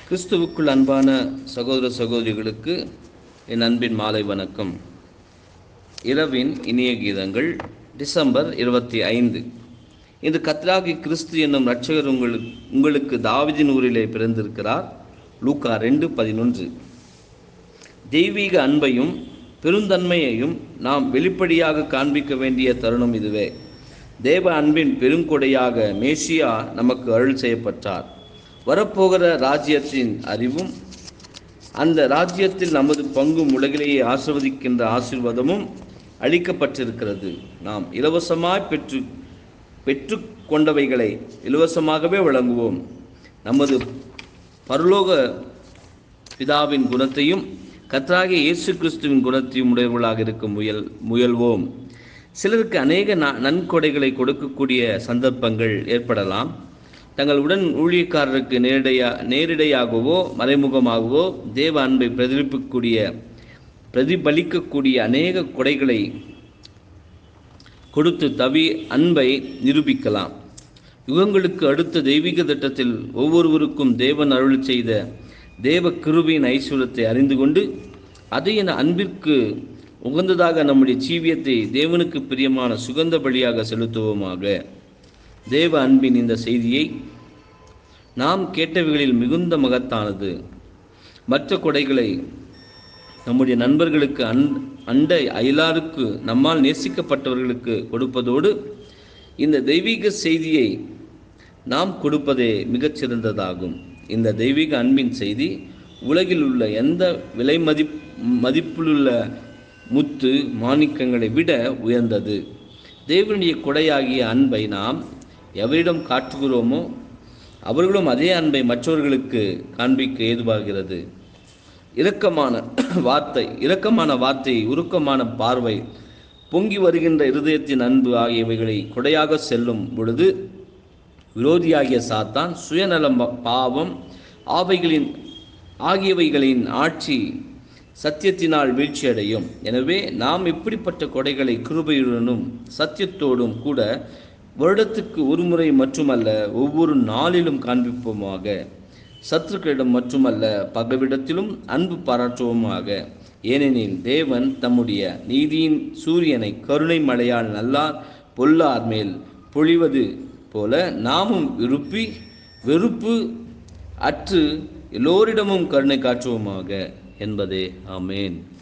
கிறிஸ்துவுக்குள் அன்பான சகோதர சகோதரிகளுக்கு என் அன்பின் மாலை வணக்கம் இரவின் இனிய கீதங்கள் டிசம்பர் இருபத்தி ஐந்து இந்த கத்ராகி கிறிஸ்து என்னும் இரட்சகர் உங்களுக்கு உங்களுக்கு தாவிதின் ஊரிலே பிறந்திருக்கிறார் லூக்கா ரெண்டு பதினொன்று தெய்வீக அன்பையும் பெருந்தன்மையையும் நாம் வெளிப்படையாக காண்பிக்க வேண்டிய தருணம் இதுவே தேவ அன்பின் பெருங்கொடையாக மேசியா நமக்கு அருள் செய்யப்பட்டார் வரப்போகிற ராஜ்யத்தின் அறிவும் அந்த ராஜ்யத்தில் நமது பங்கும் உலகிலேயே ஆசிர்வதிக்கின்ற ஆசீர்வாதமும் அளிக்கப்பட்டிருக்கிறது நாம் இலவசமாய் பெற்று பெற்று கொண்டவைகளை இலவசமாகவே வழங்குவோம் நமது பரலோக பிதாவின் குணத்தையும் கர்த்தராகிய இயேசு கிறிஸ்துவின் குணத்தையும் உடையவர்களாக இருக்க முயல் முயல்வோம் சிலருக்கு அநேக ந- நன்கொடைகளை கொடுக்கக்கூடிய சந்தர்ப்பங்கள் ஏற்படலாம் தங்கள் உடன் ஊழியக்காரருக்கு நேரடியா நேரிடையாகவோ மறைமுகமாகவோ தேவ அன்பை பிரதிபலிக்கக்கூடிய பிரதிபலிக்கக்கூடிய அநேக கொடைகளை கொடுத்து தவி அன்பை நிரூபிக்கலாம் யுகங்களுக்கு அடுத்த தெய்வீக திட்டத்தில் ஒவ்வொருவருக்கும் தேவன் அருள் செய்த தேவ கிருபையின் ஐஸ்வரத்தை அறிந்து கொண்டு அது என அன்பிற்கு உகந்ததாக நம்முடைய ஜீவியத்தை தேவனுக்கு பிரியமான சுகந்த பலியாக செலுத்துவோமாக தேவ அன்பின் இந்த செய்தியை நாம் கேட்டவைகளில் மிகுந்த மகத்தானது மற்ற கொடைகளை நம்முடைய நண்பர்களுக்கு அன் அண்டை அயலாருக்கு நம்மால் நேசிக்கப்பட்டவர்களுக்கு கொடுப்பதோடு இந்த தெய்வீக செய்தியை நாம் கொடுப்பதே மிகச்சிறந்ததாகும் இந்த தெய்வீக அன்பின் செய்தி உலகில் உள்ள எந்த விலை மதிப் மதிப்பிலுள்ள முத்து மாணிக்கங்களை விட உயர்ந்தது தேவனுடைய கொடையாகிய அன்பை நாம் எவரிடம் காட்டுகிறோமோ அவர்களும் அதே அன்பை மற்றவர்களுக்கு காண்பிக்க ஏதுவாகிறது இரக்கமான வார்த்தை இரக்கமான வார்த்தை உருக்கமான பார்வை பொங்கி வருகின்ற இருதயத்தின் அன்பு ஆகியவைகளை கொடையாக செல்லும் பொழுது விரோதியாகிய சாத்தான் சுயநலம் பாவம் ஆவைகளின் ஆகியவைகளின் ஆட்சி சத்தியத்தினால் வீழ்ச்சியடையும் எனவே நாம் இப்படிப்பட்ட கொடைகளை கிருபையுடனும் சத்தியத்தோடும் கூட வருடத்துக்கு ஒருமுறை மட்டுமல்ல ஒவ்வொரு நாளிலும் காண்பிப்போமாக சத்துருக்களிடம் மட்டுமல்ல பகவிடத்திலும் அன்பு பாராட்டுவோமாக ஏனெனில் தேவன் தம்முடைய நீதியின் சூரியனை கருணை மழையால் நல்லார் பொல்லார் மேல் பொழிவது போல நாமும் விருப்பி வெறுப்பு அற்று எல்லோரிடமும் கருணை காட்டுவோமாக என்பதே ஆமேன்